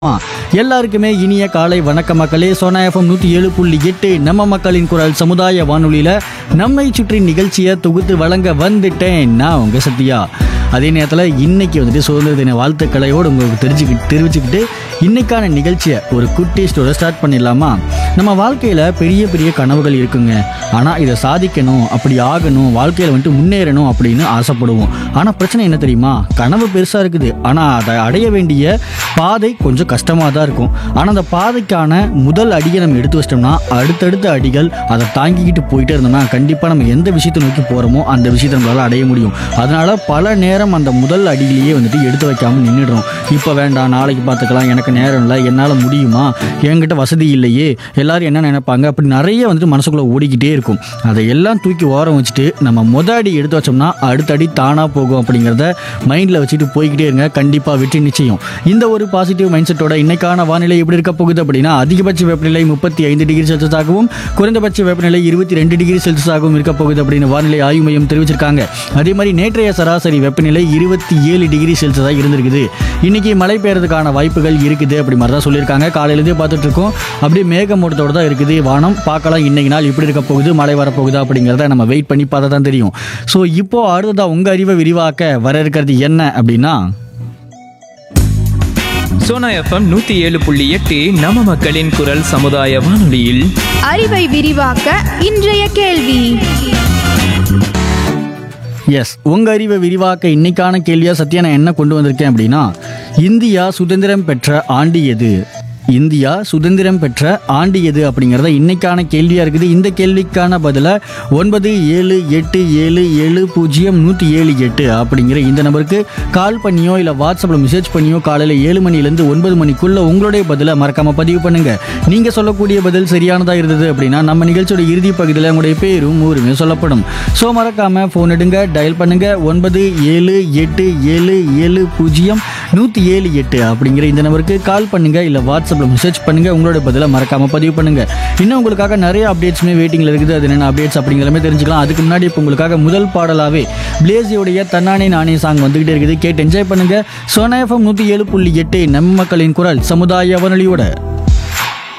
ஆ, எல்லாருக்குமே இனிய காலை வணக்க மக்களே சோனா எஃப்எம் நூற்றி ஏழு புள்ளி எட்டு நம்ம மக்களின் குரல் சமுதாய வானொலியில் நம்மை சுற்றி நிகழ்ச்சியை தொகுத்து வழங்க வந்துட்டேன் நான் உங்கள் சத்யா அதே நேரத்தில் இன்னைக்கு வந்துட்டு சுதந்திர தின வாழ்த்துக்களையோடு உங்களுக்கு தெரிஞ்சுக்கிட்டு தெரிவிச்சுக்கிட்டு இன்னைக்கான நிகழ்ச்சியை ஒரு குட்டி ஸ்டோரை ஸ்டார்ட் பண்ணிடலாமா நம்ம வாழ்க்கையில் பெரிய பெரிய கனவுகள் இருக்குங்க ஆனால் இதை சாதிக்கணும் அப்படி ஆகணும் வாழ்க்கையில் வந்துட்டு முன்னேறணும் அப்படின்னு ஆசைப்படுவோம் ஆனால் பிரச்சனை என்ன தெரியுமா கனவு பெருசாக இருக்குது ஆனால் அதை அடைய வேண்டிய பாதை கொஞ்சம் கஷ்டமாக தான் இருக்கும் ஆனால் அந்த பாதைக்கான முதல் அடியை நம்ம எடுத்து வச்சிட்டோம்னா அடுத்தடுத்த அடிகள் அதை தாங்கிக்கிட்டு போயிட்டே இருந்தோம்னா கண்டிப்பாக நம்ம எந்த விஷயத்தை நோக்கி போகிறோமோ அந்த விஷயத்தை நம்மளால் அடைய முடியும் அதனால பல நேரம் அந்த முதல் அடியிலேயே வந்துட்டு எடுத்து வைக்காமல் நின்றுடுறோம் இப்போ வேண்டாம் நாளைக்கு பார்த்துக்கலாம் எனக்கு நேரம் இல்லை என்னால் முடியுமா என்கிட்ட வசதி இல்லையே எல்லாரும் என்ன நினைப்பாங்க அப்படி நிறைய வந்துட்டு மனசுக்குள்ளே ஓடிக்கிட்டே இருக்கும் அதை எல்லாம் தூக்கி ஓரம் வச்சுட்டு நம்ம முத அடி எடுத்து வச்சோம்னா அடுத்த அடி தானாக போகும் அப்படிங்கிறத மைண்டில் வச்சுட்டு போய்கிட்டே இருங்க கண்டிப்பாக வெற்றி நிச்சயம் இந்த ஒரு பாசிட்டிவ் மைண்ட் செட்டோட இன்னைக்கான வானிலை எப்படி இருக்க போகுது அப்படின்னா அதிகபட்ச வெப்பநிலை முப்பத்தி ஐந்து டிகிரி செல்சியஸாகவும் குறைந்தபட்ச வெப்பநிலை இருபத்தி ரெண்டு டிகிரி செல்சியஸாகவும் இருக்க போகுது அப்படின்னு வானிலை ஆய்வு மையம் தெரிவிச்சிருக்காங்க அதே மாதிரி நேற்றைய சராசரி வெப்பநிலை இருபத்தி ஏழு டிகிரி செல்சியஸாக இருந்திருக்குது இன்னைக்கு மழை பெய்யறதுக்கான வாய்ப்புகள் இருக்குது அப்படி மாதிரி தான் சொல்லியிருக்காங்க காலையிலேருந்தே பார்த்துட்டு இருக்கோம் அப்படியே மேகமூட்டத்தோட தான் இருக்குது வானம் பார்க்கலாம் இன்னைக்கு நாள் இப்படி இருக்க போகுது மழை வரப்போகுதா அப்படிங்கிறத நம்ம வெயிட் பண்ணி பார்த்தா தான் தெரியும் ஸோ இப்போ அடுத்ததா உங்கள் அறிவை விரிவாக்க வர இருக்கிறது என்ன அப்படின்னா சோனா எஃப்எம் நூத்தி ஏழு புள்ளி எட்டு நம்ம மக்களின் குரல் சமுதாய வானொலியில் அறிவை விரிவாக்க இன்றைய கேள்வி எஸ் உங்கள் அறிவை விரிவாக்க இன்னைக்கான கேள்வியாக சத்யா நான் என்ன கொண்டு வந்திருக்கேன் அப்படின்னா இந்தியா சுதந்திரம் பெற்ற ஆண்டு எது இந்தியா சுதந்திரம் பெற்ற ஆண்டு எது அப்படிங்கிறத இன்னைக்கான கேள்வியாக இருக்குது இந்த கேள்விக்கான பதிலை ஒன்பது ஏழு எட்டு ஏழு ஏழு பூஜ்ஜியம் நூற்றி ஏழு எட்டு அப்படிங்கிற இந்த நம்பருக்கு கால் பண்ணியோ இல்லை வாட்ஸ்அப்பில் மெசேஜ் பண்ணியோ காலையில் ஏழு மணிலேருந்து ஒன்பது மணிக்குள்ளே உங்களுடைய பதிலை மறக்காமல் பதிவு பண்ணுங்கள் நீங்கள் சொல்லக்கூடிய பதில் சரியானதாக இருந்தது அப்படின்னா நம்ம நிகழ்ச்சியோட இறுதி பகுதியில் உங்களுடைய பேரும் ஊருமே சொல்லப்படும் ஸோ மறக்காம ஃபோன் எடுங்க டயல் பண்ணுங்க ஒன்பது ஏழு எட்டு ஏழு ஏழு பூஜ்ஜியம் நூற்றி ஏழு எட்டு அப்படிங்கிற இந்த நம்பருக்கு கால் பண்ணுங்க இல்லை வாட்ஸ்அப்பில் மெசேஜ் பண்ணுங்க உங்களோட பதிலை மறக்காம பதிவு பண்ணுங்க இன்னும் உங்களுக்காக நிறைய அப்டேட்ஸுமே வெயிட்டிங்கில் இருக்குது அது என்னென்ன அப்டேட்ஸ் அப்படிங்கிறமே தெரிஞ்சுக்கலாம் அதுக்கு முன்னாடி இப்போ உங்களுக்காக முதல் பாடலாவே பிளேசியோடைய தன்னானே நானே சாங் வந்துகிட்டே இருக்குது கேட்டு என்ஜாய் பண்ணுங்க சோனா எஃப்எம் நூற்றி ஏழு புள்ளி எட்டு நம்ம மக்களின் குரல் சமுதாய வானொலியோட